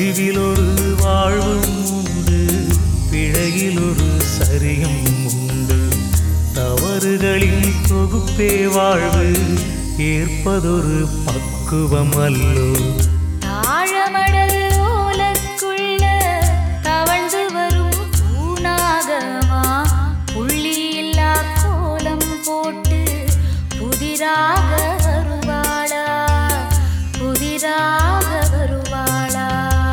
அழிவில் ஒரு வாழ்வும் உண்டு பிழையில் ஒரு சரியும் உண்டு தவறுகளின் தொகுப்பே வாழ்வு ஏற்பதொரு பக்குவம் அல்லோ தாழமடல் ஓலக்குள்ள தவழ்ந்து வரும் பூனாகமா புள்ளியில்லா கோலம் போட்டு புதிராக வருவாளா புதிராக வருவாளா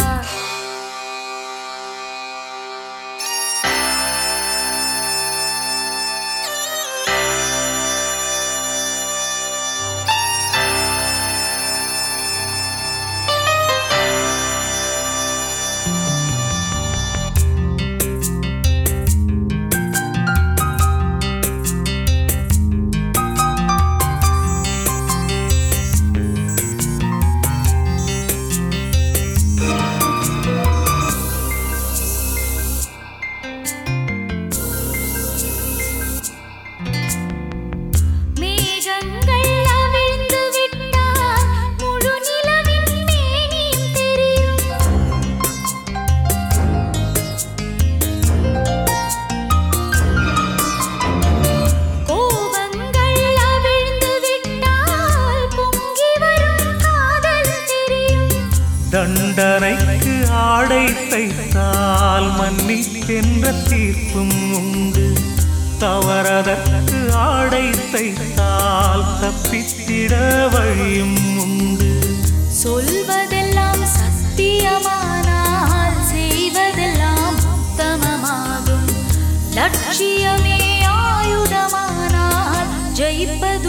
மேகங்கள் அவிழ்ந்து விட்டால் முழு நிலவின் மேனியும் தெரியும் கோபங்கள் அவிழ்ந்து விட்டால் பொங்கி வரும் காதல் தெரியும் தண்டனைக்கு ஆடை தைத்தால் மன்னிக்கின்ற தீர்ப்பும் உண்டு தவறதற்கு ஆடை தைத்தால் தப்பித்திட வழியும் உண்டு சொல்வதெல்லாம் சத்தியமானால் செய்வதெல்லாம் உத்தமமாகும் லட்சியமே ஆயுதமானால் ஜெயிப்பது